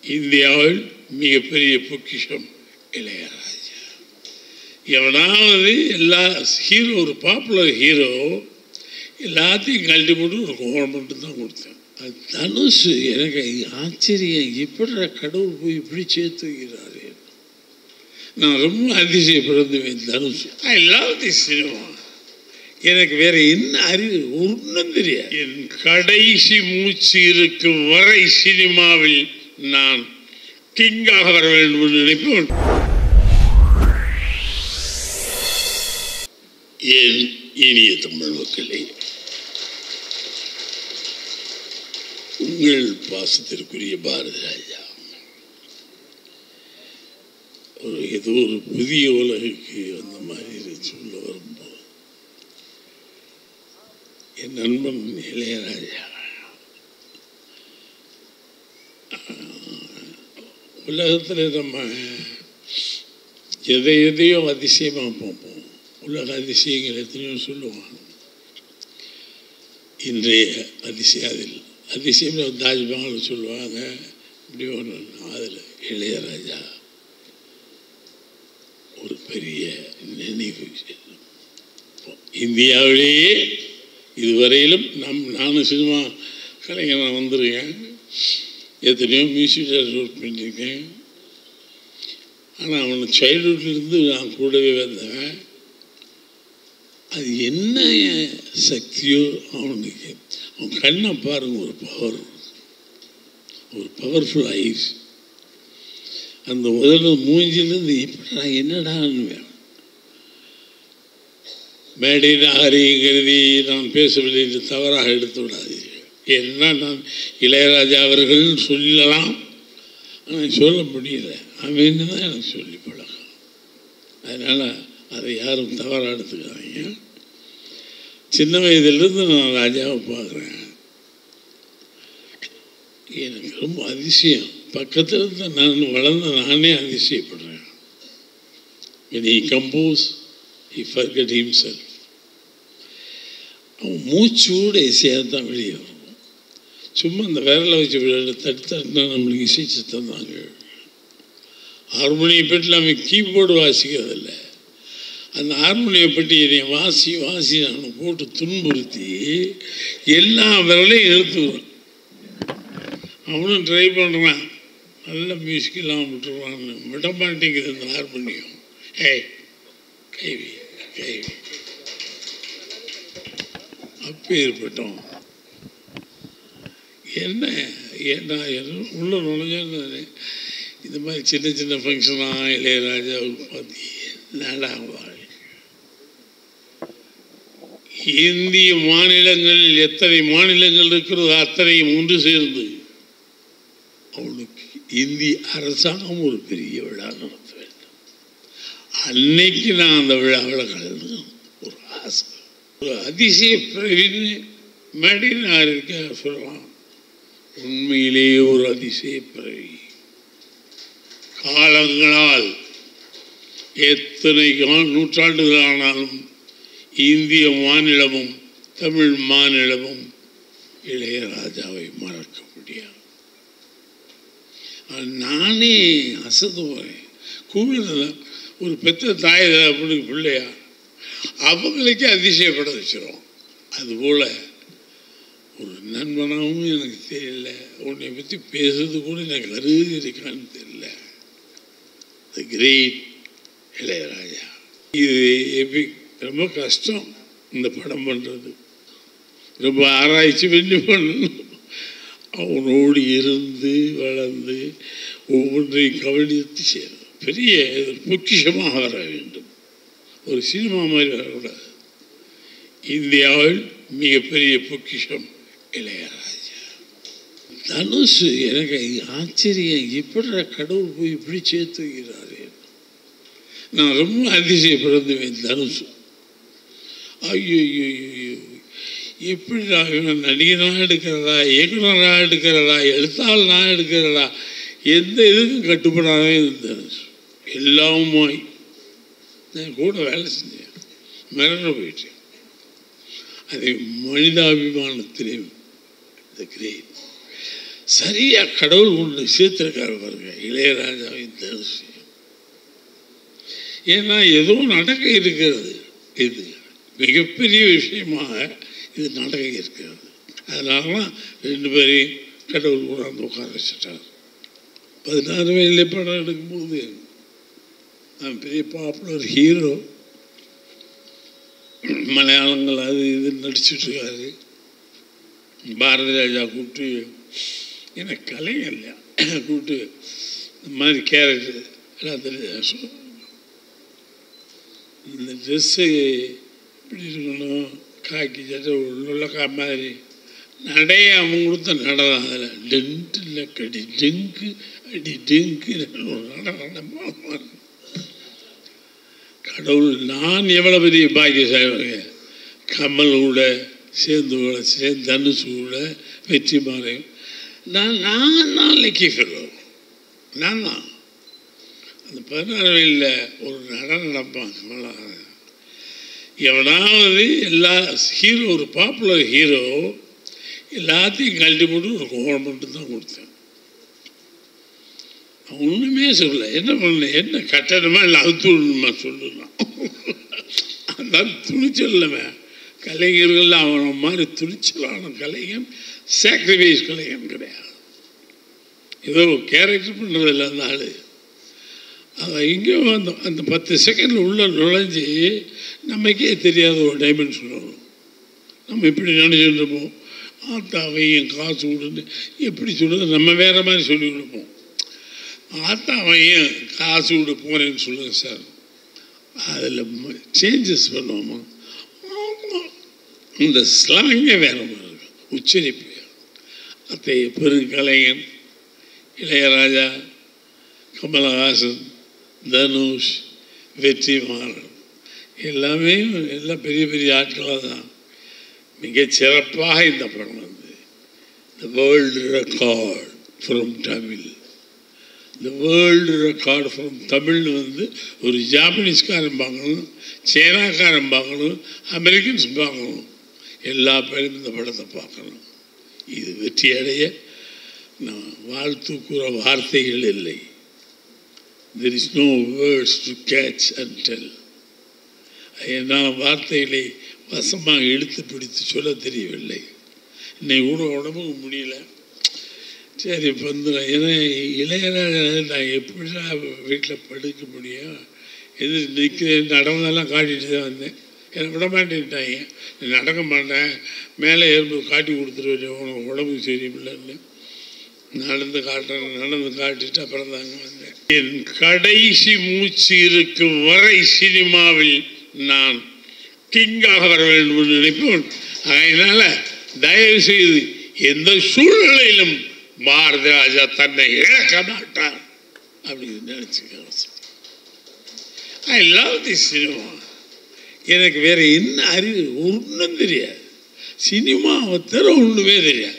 இந்தியாவில் மிகப்பெரிய பொக்கிஷம் இளையராஜா எவனாவது எல்லா ஹீரோ ஒரு பாப்புலர் ஹீரோ எல்லாத்தையும் கழட்டி போட்டு ஒரு கோவம் மட்டும் தான் கொடுத்தேன் அது தனுஷ் எனக்கு ஆச்சரியம் எப்படி கடவுள் போய் இப்படி சேர்த்து வைக்கிறாரு நான் ரொம்ப அதிசயப்படுவேன் Dhanush I love the cinema எனக்கு வேற என்ன அறிவு ஒன்றும் தெரியாது என் கடைசி மூச்சு இருக்கும் வரை சினிமாவில் நான் கிங்காக வர வேண்டும் என்று நினைப்பேன் என் இனிய தமிழ் மக்களே உங்கள் பாசத்திற்குரிய பாரதி ராஜா ஒரு ஏதோ ஒரு புதிய உலகுக்கு அந்த மாதிரி சொல்ல வரும்போது என் நண்பன் இளையராஜா உலகத்தில் நம்ம எதை எதையோ அதிசயமாக பார்ப்போம் உலக அதிசயங்கள் எத்தனையோ சொல்லுவாங்க இன்றைய அதிசயம் அதில் அதிசயம் தாஜ்மஹால் சொல்லுவாங்க இப்படி ஒன்று அதில் இளையராஜா ஒரு பெரிய நினைவு இந்தியாவிலேயே இதுவரையிலும் நம் நானும் சினிமா கலைஞனாக வந்திருக்கேன் எத்தனையோ மியூசிக் டேரக்டர் ஒர்க் பண்ணியிருக்கேன் ஆனால் அவனை சைல்டுஹுட்லேருந்து நான் கூடவே வந்தவன் அது என்ன சக்தியோ அவனுக்கு அவன் கண்ணை பாருங்க ஒரு பவர் ஒரு பவர்ஃபுல் ஐஸ் அந்த முதல்ல மூஞ்சிலேருந்து இப்படா என்னடான்னு மேடை நாகரிகருதி நான் பேசவில்லை என்று தவறாக எடுத்து விடாதீர்கள் ஏன்னா நான் இளையராஜா அவர்கள் சொல்லலாம் ஆனால் சொல்ல முடியல அவன் தான் எனக்கு சொல்லி பழக்கம் அதனால் அதை யாரும் தவறாக எடுத்துக்காதீங்க சின்ன வயதிலிருந்து நான் ராஜாவை பார்க்குறேன் எனக்கு ரொம்ப அதிசயம் பக்கத்தில் இருந்து நான் வளர்ந்த நானே அதிசயப்படுறேன் when he compose he forget himself அவன் மூச்சோட இசையாக தான் வெளியே வரும் சும்மா இந்த விரலை வச்சு விளையாட தட்டு தட்டுனா நம்மளுக்கு இசைச்சு தந்தாங்க ஹார்மோனியம் பெட்டில் அவன் கீபோர்டு வாசிக்கிறதில்ல அந்த ஹார்மோனியம் பெட்டி என்னை வாசி வாசி நான் போட்டு துன்புறுத்தி எல்லா விரலையும் இழுத்துக்கிறான் அவனும் ட்ரை பண்ணுறான் நல்ல மியூசிக் இல்லாமல் விட்டுருவான்னு விட மாட்டேங்குது இந்த ஹார்மோனியம் ஏய் கைவி கைவி அப்பேற்பட்டோம் என்ன ஏன்னா உள்ள நுழைஞ்சோன்னு இந்த மாதிரி சின்ன சின்ன ஃபங்க்ஷனாக இளையராஜாவுக்கு பார்த்து என்னடா வாழ் இந்திய மாநிலங்களில் எத்தனை மாநிலங்கள் இருக்கிறதோ அத்தனையும் ஒன்று சேர்ந்து அவனுக்கு இந்திய அரசாங்கம் ஒரு பெரிய விழா நடத்த வேண்டும் அன்னைக்கு நான் அந்த விழாவில் கலந்து ஒரு ஆசை ஒரு அதிசய பிறவின்னு மேடையில் நான் இருக்க சொல்லலாம் உண்மையிலேயே ஒரு அதிசய பிறவி காலங்களால் எத்தனை நூற்றாண்டுகள் ஆனாலும் இந்திய மாநிலமும் தமிழ் மாநிலமும் இளையராஜாவை மறக்க முடியாது நானே அசந்து போகிறேன் கூடுதல் ஒரு பெத்த தாய் அப்படி பிள்ளையா அவங்களுக்கே அதிசயப்பட வச்சிரும் அதுபோல் ஒரு நண்பனாகவும் எனக்கு தெரியல உன்னை பற்றி பேசுறது கூட எனக்கு அருகதி இருக்கான்னு தெரியல த கிரேட் இளையராஜா இது எப்படி ரொம்ப கஷ்டம் இந்த படம் பண்ணுறது ரொம்ப ஆராய்ச்சி பண்ணி பண்ணணும் அவனோடு இருந்து வளர்ந்து ஒவ்வொன்றையும் கவனித்து செய்யணும் பெரிய பொக்கிஷமாக வர வேண்டும் ஒரு சினிமா மாதிரி வரக்கூடாது இந்தியாவில் மிகப்பெரிய பொக்கிஷம் இளையராஜா தனுஷ் எனக்கு ஆச்சரியம் எப்படி கடவுள் போய் இப்படி சேர்த்து வைக்கிறாரு நான் ரொம்ப அதிசயப்படுவேன் தனுஷ் ஐயோ ஐயோ ஐயோ எப்படி நான் நடிகனாக எடுக்கிறதா இயக்குனராக எடுக்கிறதா எழுத்தாளனாக எடுக்கிறதா எந்த இதுக்கும் கட்டுப்படாதே தனுஷ் எல்லாமாய் நான் கூட வேலை செஞ்சேன் மிரண்டு போயிட்டேன் அதை மனிதாபிமானத்திலே த கிரேட் சரியா கடவுள் கொண்டு சேர்த்திருக்காரு பாருங்க இளையராஜாவின் தனுசு ஏன்னா ஏதோ நடக்க இருக்கிறது இது மிகப்பெரிய விஷயமாக இது நடக்க இருக்கிறது அதனால தான் ரெண்டு பேரையும் கடவுள் கொண்டாந்து உட்கார வச்சுட்டார் பதினாறு வயதில் படம் எடுக்கும்போது நான் பெரிய பாப்புலர் ஹீரோ மலையாளங்கள் அது இது நடிச்சிட்டு இருக்காரு பாரதி ராஜா கூப்பிட்டு எனக்கு கலைஞர் இல்லையா கூப்பிட்டு இந்த மாதிரி கேரக்டர் எல்லாத்தையும் சொ- இந்த ட்ரெஸ்ஸு இப்படி இருக்கணும் காக்கி சட்டை உள்ளக்கா மாதிரி நடைய அவன் கொடுத்த நடனம் அதில் டென்ட்டு இல்லை கடி டெங்கு அடி டெங்கு நடனமாக கடவுள் நான் எவ்வளோ பெரிய பாக்கியசாலிங்க கமல் கூட சேர்ந்து உழைச்சேன் தனுசு கூட வெற்றி மாறையும் நான் நான் நான் லக்கி ஃபெலோ நான் தான் அந்த பதினாறு வயதில் ஒரு நடனம் நடப்பான் கமலஹாசன் எவனாவது எல்லா ஹீரோ ஒரு பாப்புலர் ஹீரோ எல்லாத்தையும் கழட்டி போட்டு ஒரு கோலம் மட்டும் தான் கொடுத்தேன் அவன் ஒன்றுமே சொல்லல என்ன பண்ணல என்ன கட்டணுமா இல்லை அவுத்து விடணுமா சொல்லலாம் அந்த துணிச்சல்லவன் கலைஞர்கள் அவனை மாதிரி துணிச்சலான கலைஞன் சாக்ரிஃபைஸ் கலைஞன் கிடையாது ஏதோ கேரக்டர் பண்ணுறதில்ல அந்த ஆள் அவன் எங்கேயோ அந்த அந்த பத்து செகண்டில் உள்ள நுழைஞ்சி நமக்கே தெரியாத ஒரு டைமென்ஷன் வரும் நம்ம இப்படி நினச்சிட்டு இருப்போம் ஆத்தாவையும் காசு கொடுன்னு எப்படி சொல்லுறது நம்ம வேற மாதிரி சொல்லி கொடுப்போம் ஆத்தாவையும் காசு விட போகிறேன்னு சொல்லுங்க சார் அதில் சேஞ்சஸ் பண்ணுவோமா ஆமா. இந்த ஸ்லாங்கே வேற மாதிரி இருக்கும் உச்சரிப்பு அத்தைய பெருங்கலைஞன் இளையராஜா கமலஹாசன் தனுஷ் வெற்றிமாறன் எல்லாமே எல்லாம் பெரிய பெரிய ஆட்களாக தான் மிகச் சிறப்பாக இந்த படம் வந்து the world record from Tamil the world record from தமிழ்னு வந்து ஒரு ஜாப்பனீஸ்காரன் பார்க்கணும் சைனாக்காரன் பார்க்கணும் அமெரிக்கன்ஸ் பார்க்கணும் எல்லா பேரும் இந்த படத்தை பார்க்கணும் இது வெற்றி அடைய நான் வாழ்த்து கூற வார்த்தைகள் இல்லை there is no words to catch and tell என்னால் வார்த்தைகளை வசமாக இழுத்து பிடித்து சொல்ல தெரியவில்லை இன்னைக்கு கூட உடம்புக்கு முடியல சரி இப்போ வந்து நான் ஏன்னா இளையராஜா நான் எப்படிடா வீட்டில் படுக்க முடியும் எது நிற்கிறேன் நடந்தெல்லாம் காட்டிட்டு தான் வந்தேன் என்னை விட மாட்டேன்ட்டாங்க நீ நடக்க மாட்டேன் மேலே ஏறும்போது காட்டி கொடுத்துருவேன் உனக்கு உடம்புக்கு சரியில்லைன்னு நடந்து காட்டுறேன் நடந்து காட்டிட்டு அப்புறம் தாங்க வந்தேன் என் கடைசி மூச்சு இருக்கும் வரை சினிமாவில் நான் கிங்காக வர வேண்டும் என்று நினைப்பேன் அதனால தயவு செய்து எந்த சூழ்நிலையிலும் பாரதி ராஜா தன்னை இழக்க மாட்டார் அப்படின்னு நினைச்சுக்க ஐ லவ் தி சினிமா எனக்கு வேற என்ன அறிவு ஒன்றும் தெரியாது சினிமாவை தவிர ஒன்றுமே தெரியாது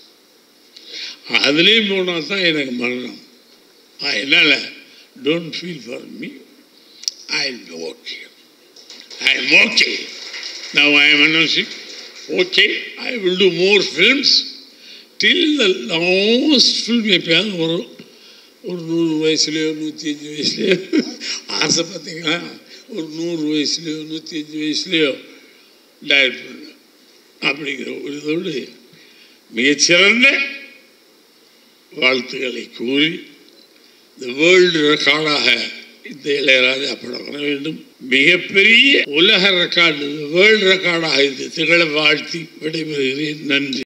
அதுலேயும் போனால் தான் எனக்கு மரணம் அதனால் don't feel for me I be okay I am okay now I am announcing okay I will do more films till the last film எப்பயாவது வரும் ஒரு நூறு வயசுலையோ நூற்றி அஞ்சு வயசுலையோ ஆசை பார்த்தீங்களா ஒரு நூறு வயசுலையோ நூற்றி அஞ்சு வயசுலையோ டைரக்ட் பண்ண அப்படிங்கிற ஒரு இதோடு மிகச்சிறந்த வாழ்த்துக்களை கூறி இந்த வேர்ல்டு ரெக்கார்டாக இந்த இளையராஜா படம் வர வேண்டும் மிகப்பெரிய உலக ரெக்கார்டு வேர்ல்டு ரெக்கார்டாக இது திகழ வாழ்த்தி விடைபெறுகிறேன் நன்றி